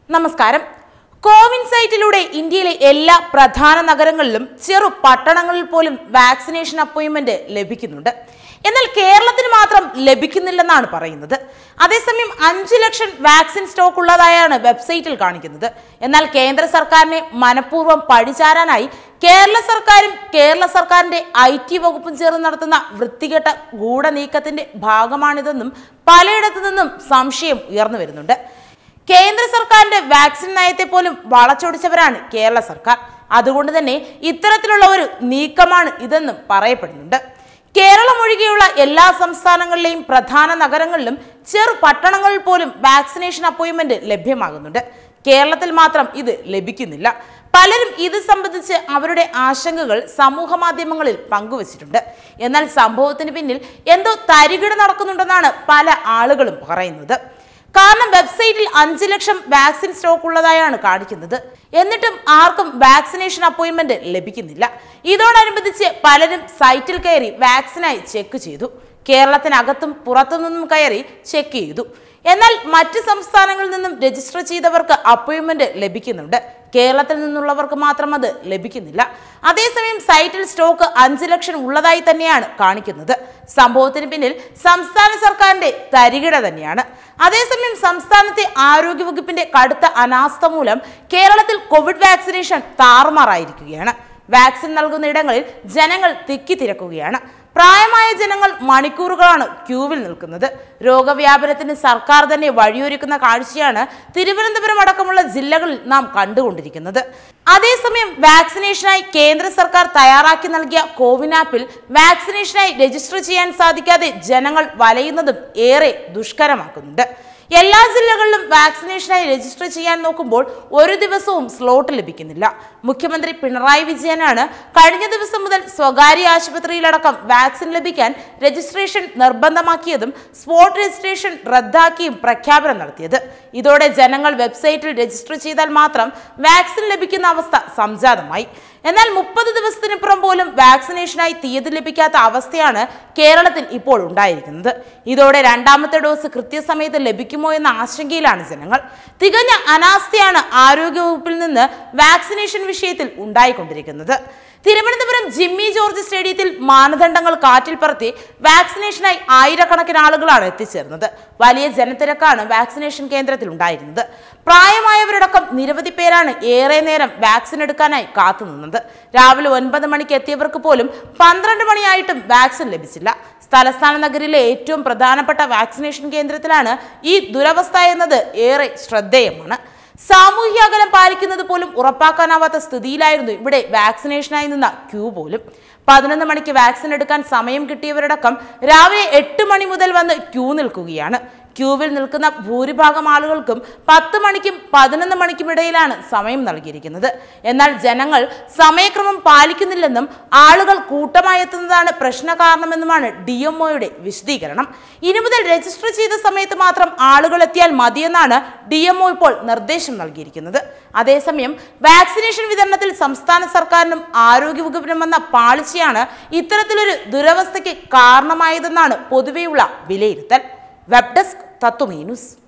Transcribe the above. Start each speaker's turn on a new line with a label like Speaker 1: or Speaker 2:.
Speaker 1: നമസ്കാരം കോവിൻ സൈറ്റിലൂടെ ഇന്ത്യയിലെ എല്ലാ പ്രധാന നഗരങ്ങളിലും ചെറു പട്ടണങ്ങളിൽ പോലും വാക്സിനേഷൻ അപ്പോയിന്റ്മെന്റ് ലഭിക്കുന്നുണ്ട് എന്നാൽ കേരളത്തിന് മാത്രം ലഭിക്കുന്നില്ലെന്നാണ് പറയുന്നത് അതേസമയം അഞ്ചു ലക്ഷം വാക്സിൻ സ്റ്റോക്ക് ഉള്ളതായാണ് വെബ്സൈറ്റിൽ കാണിക്കുന്നത് എന്നാൽ കേന്ദ്ര സർക്കാരിനെ മനഃപൂർവ്വം പഴിചാരാനായി കേരള സർക്കാരും കേരള സർക്കാരിന്റെ ഐ ടി വകുപ്പും ചേർന്ന് നടത്തുന്ന വൃത്തികെട്ട ഗൂഢനീക്കത്തിന്റെ ഭാഗമാണിതെന്നും പലയിടത്തു നിന്നും സംശയം ഉയർന്നു വരുന്നുണ്ട് കേന്ദ്ര സർക്കാരിന്റെ വാക്സിൻ നയത്തെ പോലും വളച്ചൊടിച്ചവരാണ് കേരള സർക്കാർ അതുകൊണ്ട് തന്നെ ഇത്തരത്തിലുള്ള ഒരു നീക്കമാണ് ഇതെന്നും പറയപ്പെടുന്നുണ്ട് കേരളം ഒഴികെയുള്ള എല്ലാ സംസ്ഥാനങ്ങളിലെയും പ്രധാന നഗരങ്ങളിലും ചെറു പട്ടണങ്ങളിൽ പോലും വാക്സിനേഷൻ അപ്പോയിന്റ്മെന്റ് ലഭ്യമാകുന്നുണ്ട് കേരളത്തിൽ മാത്രം ഇത് ലഭിക്കുന്നില്ല പലരും ഇത് സംബന്ധിച്ച് അവരുടെ ആശങ്കകൾ സമൂഹ മാധ്യമങ്ങളിൽ പങ്കുവച്ചിട്ടുണ്ട് എന്നാൽ സംഭവത്തിന് പിന്നിൽ എന്തോ തരികിട നടക്കുന്നുണ്ടെന്നാണ് പല ആളുകളും പറയുന്നത് കാരണം വെബ്സൈറ്റിൽ അഞ്ച് ലക്ഷം വാക്സിൻ സ്റ്റോക്ക് ഉള്ളതായാണ് കാണിക്കുന്നത് എന്നിട്ടും ആർക്കും വാക്സിനേഷൻ അപ്പോയിന്റ്മെന്റ് ലഭിക്കുന്നില്ല ഇതോടനുബന്ധിച്ച് പലരും സൈറ്റിൽ കയറി വാക്സിനായി ചെക്ക് ചെയ്തു കേരളത്തിനകത്തും പുറത്തു നിന്നും കയറി ചെക്ക് ചെയ്തു എന്നാൽ മറ്റ് സംസ്ഥാനങ്ങളിൽ നിന്നും രജിസ്റ്റർ ചെയ്തവർക്ക് അപ്പോയിന്റ്മെന്റ് ലഭിക്കുന്നുണ്ട് കേരളത്തിൽ നിന്നുള്ളവർക്ക് മാത്രം അത് ലഭിക്കുന്നില്ല അതേസമയം സൈറ്റിൽ സ്റ്റോക്ക് അഞ്ച് ലക്ഷം ഉള്ളതായി തന്നെയാണ് കാണിക്കുന്നത് സംഭവത്തിന് പിന്നിൽ സംസ്ഥാന സർക്കാരിന്റെ തരികിട തന്നെയാണ് അതേസമയം സംസ്ഥാനത്തെ ആരോഗ്യവകുപ്പിന്റെ കടുത്ത അനാസ്ഥ മൂലം കേരളത്തിൽ കോവിഡ് വാക്സിനേഷൻ താറുമാറായിരിക്കുകയാണ് വാക്സിൻ നൽകുന്ന ഇടങ്ങളിൽ ജനങ്ങൾ തിക്കി തിരക്കുകയാണ് പ്രായമായ ജനങ്ങൾ മണിക്കൂറുകളാണ് ക്യൂവിൽ നിൽക്കുന്നത് രോഗവ്യാപനത്തിന് സർക്കാർ തന്നെ വഴിയൊരുക്കുന്ന കാഴ്ചയാണ് തിരുവനന്തപുരം അടക്കമുള്ള ജില്ലകളിൽ നാം കണ്ടുകൊണ്ടിരിക്കുന്നത് അതേസമയം വാക്സിനേഷനായി കേന്ദ്ര സർക്കാർ തയ്യാറാക്കി നൽകിയ കോവിൻ ആപ്പിൽ വാക്സിനേഷനായി രജിസ്റ്റർ ചെയ്യാൻ സാധിക്കാതെ ജനങ്ങൾ വലയുന്നതും ഏറെ ദുഷ്കരമാക്കുന്നുണ്ട് എല്ലാ ജില്ലകളിലും വാക്സിനേഷനായി രജിസ്റ്റർ ചെയ്യാൻ നോക്കുമ്പോൾ ഒരു ദിവസവും സ്ലോട്ട് ലഭിക്കുന്നില്ല മുഖ്യമന്ത്രി പിണറായി വിജയനാണ് കഴിഞ്ഞ ദിവസം മുതൽ സ്വകാര്യ ആശുപത്രിയിലടക്കം വാക്സിൻ ലഭിക്കാൻ രജിസ്ട്രേഷൻ നിർബന്ധമാക്കിയതും സ്പോട്ട് രജിസ്ട്രേഷൻ റദ്ദാക്കിയും പ്രഖ്യാപനം നടത്തിയത് ഇതോടെ ജനങ്ങൾ വെബ്സൈറ്റിൽ രജിസ്റ്റർ ചെയ്താൽ മാത്രം വാക്സിൻ ലഭിക്കുന്ന അവസ്ഥ സംജാതമായി എന്നാൽ മുപ്പത് ദിവസത്തിനിപ്പുറം പോലും വാക്സിനേഷനായി തീയതി ലഭിക്കാത്ത അവസ്ഥയാണ് കേരളത്തിൽ ഇപ്പോൾ ഉണ്ടായിരിക്കുന്നത് ഇതോടെ രണ്ടാമത്തെ ഡോസ് കൃത്യസമയത്ത് ലഭിക്കുമോ എന്ന ആശങ്കയിലാണ് ജനങ്ങൾ തികഞ്ഞ അനാസ്ഥയാണ് ആരോഗ്യവകുപ്പിൽ നിന്ന് വാക്സിനേഷൻ വിഷയത്തിൽ ഉണ്ടായിക്കൊണ്ടിരിക്കുന്നത് തിരുവനന്തപുരം ജിമ്മി ജോർജ് സ്റ്റേഡിയത്തിൽ മാനദണ്ഡങ്ങൾ കാറ്റിൽ പറത്തി വാക്സിനേഷനായി ആയിരക്കണക്കിന് ആളുകളാണ് എത്തിച്ചേർന്നത് വലിയ ജനത്തിരക്കാണ് വാക്സിനേഷൻ കേന്ദ്രത്തിൽ ഉണ്ടായിരുന്നത് പ്രായമായവരടക്കം നിരവധി പേരാണ് ഏറെ നേരം വാക്സിൻ എടുക്കാനായി കാത്തുനിന്നത് രാവിലെ ഒൻപത് മണിക്ക് എത്തിയവർക്ക് പോലും പന്ത്രണ്ട് മണിയായിട്ടും വാക്സിൻ ലഭിച്ചില്ല തലസ്ഥാന നഗരിലെ ഏറ്റവും പ്രധാനപ്പെട്ട വാക്സിനേഷൻ കേന്ദ്രത്തിലാണ് ഈ ദുരവസ്ഥ എന്നത് ഏറെ ശ്രദ്ധേയമാണ് സാമൂഹ്യ അകലം പാലിക്കുന്നത് പോലും ഉറപ്പാക്കാനാവാത്ത സ്ഥിതിയിലായിരുന്നു ഇവിടെ വാക്സിനേഷനായി നിന്ന ക്യൂ പോലും പതിനൊന്ന് മണിക്ക് വാക്സിൻ എടുക്കാൻ സമയം കിട്ടിയവരടക്കം രാവിലെ എട്ട് മണി മുതൽ വന്ന് ക്യൂ നിൽക്കുകയാണ് ക്യൂവിൽ നിൽക്കുന്ന ഭൂരിഭാഗം ആളുകൾക്കും പത്ത് മണിക്കും പതിനൊന്ന് മണിക്കും ഇടയിലാണ് സമയം നൽകിയിരിക്കുന്നത് എന്നാൽ ജനങ്ങൾ സമയക്രമം പാലിക്കുന്നില്ലെന്നും ആളുകൾ കൂട്ടമായി എത്തുന്നതാണ് പ്രശ്ന കാരണമെന്നുമാണ് ഡി എം ഒയുടെ വിശദീകരണം ഇനി മുതൽ രജിസ്റ്റർ ചെയ്ത സമയത്ത് മാത്രം ആളുകൾ എത്തിയാൽ മതിയെന്നാണ് ഡി എം ഒ ഇപ്പോൾ നിർദ്ദേശം നൽകിയിരിക്കുന്നത് അതേസമയം വാക്സിനേഷൻ വിതരണത്തിൽ സംസ്ഥാന സർക്കാരിനും ആരോഗ്യവകുപ്പിനും വന്ന പാളിച്ചയാണ് ഇത്തരത്തിലൊരു ദുരവസ്ഥയ്ക്ക് കാരണമായതെന്നാണ് പൊതുവെയുള്ള വിലയിരുത്തൽ വെബ് ഡെസ്ക് തത്വമേ ന്യൂസ്